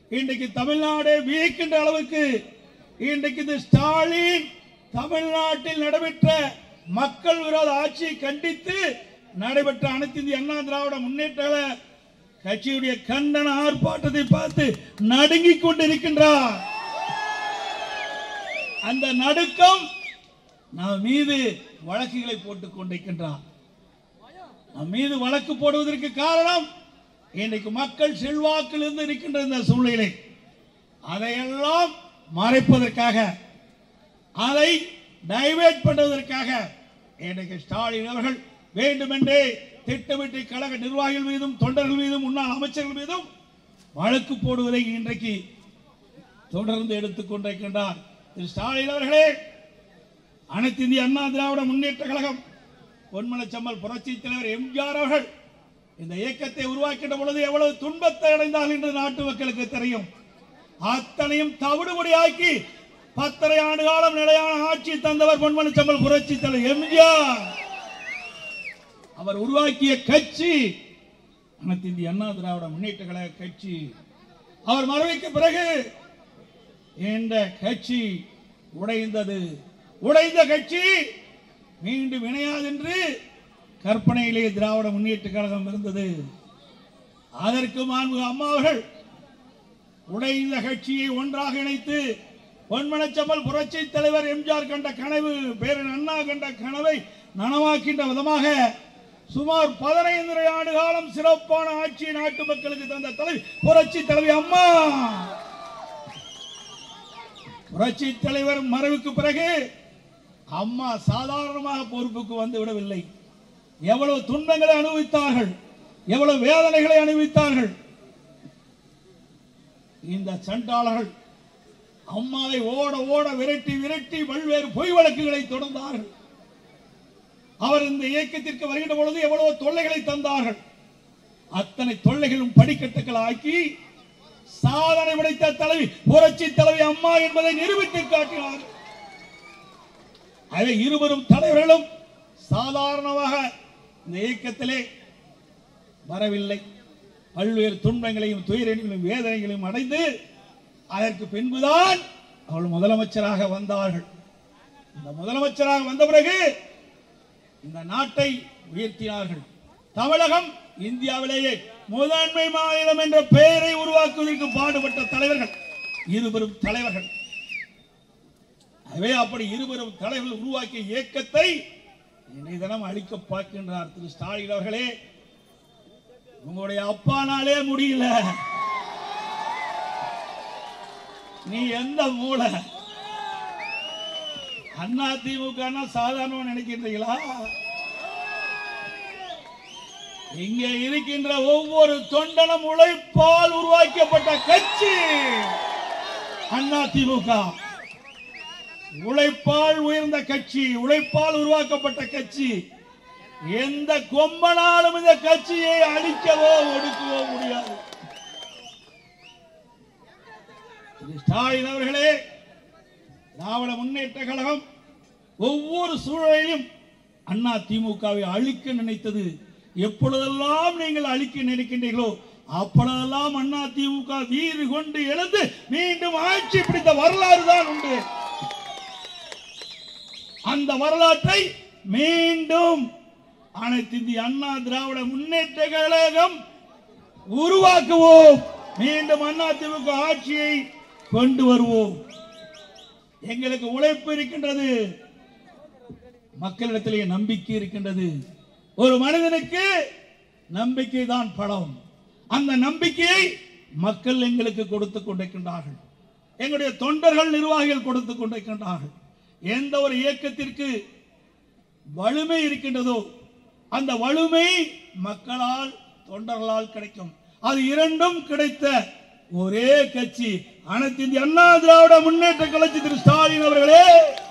இன்றைக்கு தமிழ்நாடே வியக்கின்ற அளவுக்கு இன்றைக்கு இந்த ஸ்டாலின் தமிழ்நாட்டில் நடைபெற்ற மக்கள் விரோத ஆட்சியை கண்டித்து நடைபெற்ற அனைத்து இந்திய அண்ணா திராவிட முன்னேற்ற கழக கட்சியுடைய கண்டன ஆர்ப்பாட்டத்தை பார்த்து நடுங்கிக் கொண்டிருக்கின்றார் அந்த நடுக்கம் நம் மீது வழக்குகளை போட்டுக் கொண்டிருக்கின்றார் நம் மீது வழக்கு போடுவதற்கு காரணம் இன்றைக்கு மக்கள் செல்வாக்கில் இருந்து இருக்கின்ற இந்த சூழ்நிலை அதையெல்லாம் மறைப்பதற்காக அதை டைவர்ட் பண்ணுவதற்காக இன்றைக்கு ஸ்டாலின் அவர்கள் வேண்டுமென்றே திட்டமிட்டு கழக நிர்வாகிகள் மீதும் தொண்டர்கள் மீதும் முன்னாள் அமைச்சர்கள் மீதும் வழக்கு போடுவதை இன்றைக்கு தொடர்ந்து எடுத்துக் கொண்டிருக்கின்றார் திரு ஸ்டாலின் அவர்களே அனைத்து இந்திய அண்ணா திராவிட முன்னேற்ற கழகம் பொன்மனச்சம்மல் புரட்சி தலைவர் எம்ஜிஆர் அவர்கள் இந்த இயக்கத்தை உருவாக்கின்ற பொழுது எவ்வளவு துன்பத்தை அடைந்தார்கள் என்று நாட்டு மக்களுக்கு தெரியும் அத்தனையும் தவிடுபடியாக்கி பத்தரை ஆண்டு காலம் நிலையான ஆட்சி தந்தவர் பொன்மனச்சம்மல் புரட்சி தலைவர் எம்ஜிஆர் அவர் உருவாக்கிய கட்சி அனைத்து இந்திய அண்ணா திராவிட முன்னேற்ற கழக கட்சி அவர் மறைவுக்கு பிறகு இந்த கட்சி உடைந்தது உடைந்த கட்சி மீண்டும் இணையாது என்று கற்பனையிலே திராவிட முன்னேற்ற கழகம் இருந்தது அதற்கு மாண்பு அம்மா அவர்கள் உடைந்த கட்சியை ஒன்றாக இணைத்து பொன்மனச்சம்மல் புரட்சி தலைவர் எம்ஜிஆர் கண்ட கனவு பேரன் அண்ணா கண்ட கனவை நனவாக்கின்ற விதமாக சுமார் பதினைந்து ஆண்டு காலம் சிறப்பான ஆட்சியை நாட்டு மக்களுக்கு தந்த தலைவி புரட்சி தலைவி அம்மா புரட்சி தலைவர் மறைவுக்கு பிறகு அம்மா சாதாரணமாக பொறுப்புக்கு வந்து விடவில்லை எவ்வளவு துன்பங்களை அனுபவித்தார்கள் எவ்வளவு வேதனைகளை அனுபவித்தார்கள் இந்த சண்டாளர்கள் அம்மாவை ஓட ஓட விரட்டி விரட்டி பல்வேறு பொய் வழக்குகளை தொடர்ந்தார்கள் அவர் இந்த இயக்கத்திற்கு வருகின்ற பொழுது எவ்வளவு தொல்லைகளை தந்தார்கள் அத்தனை தொல்லைகளும் படிக்கட்டுகள் ஆக்கி சாதனை படைத்த தலைவி புரட்சி தலைவி அம்மா என்பதை நிரூபித்து காட்டினார் அதை இருவரும் தலைவர்களும் சாதாரணமாக இந்த இயக்கத்திலே வரவில்லை பல்வேறு துன்பங்களையும் துயரங்களையும் வேதனைகளையும் அடைந்து அதற்கு பின்புதான் அவள் முதலமைச்சராக வந்தார்கள் இந்த முதலமைச்சராக வந்த பிறகு இந்த நாட்டை உயர்த்தினார்கள் தமிழகம் இந்தியாவிலேயே முதன்மை மாநிலம் என்ற பெயரை உருவாக்குவதற்கு பாடுபட்ட தலைவர்கள் இருவரும் தலைவர்கள் எனவே அப்படி இருவரும் தலைவர்கள் உருவாக்கிய இயக்கத்தை இன்றைய தினம் அழிக்க பார்க்கின்றார் திரு ஸ்டாலின் அவர்களே உங்களுடைய அப்பானாலே முடியல நீ எந்த மூளை அண்ணா திமுக சாதாரண நினைக்கின்றீங்களா இங்கே இருக்கின்ற ஒவ்வொரு தொண்டனும் உழைப்பால் உருவாக்கப்பட்ட கட்சி அண்ணா திமுக உழைப்பால் உயர்ந்த கட்சி உழைப்பால் உருவாக்கப்பட்ட கட்சி எந்த கொம்பனாலும் இந்த கட்சியை அழிக்கவோ ஒடுக்கவோ முடியாது திரு ஸ்டாலின் அவர்களே திராவிட முன்னேற்ற கழகம் ஒவ்வொரு சூழலையும் அண்ணா திமுகவை அழிக்க நினைத்தது எப்பொழுதெல்லாம் நீங்கள் அழிக்க நினைக்கின்றீர்களோ அப்பொழுதெல்லாம் அண்ணா திமுக வீறு கொண்டு எழுந்து மீண்டும் ஆட்சி பிடித்த வரலாறு தான் உண்டு அந்த வரலாற்றை மீண்டும் அனைத்து இந்திய அண்ணா திராவிட முன்னேற்ற கழகம் உருவாக்குவோம் மீண்டும் அண்ணா திமுக ஆட்சியை கொண்டு வருவோம் எங்களுக்கு உழைப்பு இருக்கின்றது மக்களிடத்திலே நம்பிக்கை இருக்கின்றது ஒரு மனிதனுக்கு நம்பிக்கை தான் பலம் அந்த நம்பிக்கையை மக்கள் எங்களுக்கு கொடுத்துக் கொண்டிருக்கின்றார்கள் எங்களுடைய தொண்டர்கள் நிர்வாகிகள் கொடுத்துக் கொண்டிருக்கின்றார்கள் எந்த ஒரு இயக்கத்திற்கு வலிமை இருக்கின்றதோ அந்த வலிமை மக்களால் தொண்டர்களால் கிடைக்கும் அது இரண்டும் கிடைத்த ஒரே கட்சி அனைத்து இந்திய அண்ணா திராவிட முன்னேற்ற கட்சி திரு ஸ்டாலின் அவர்களே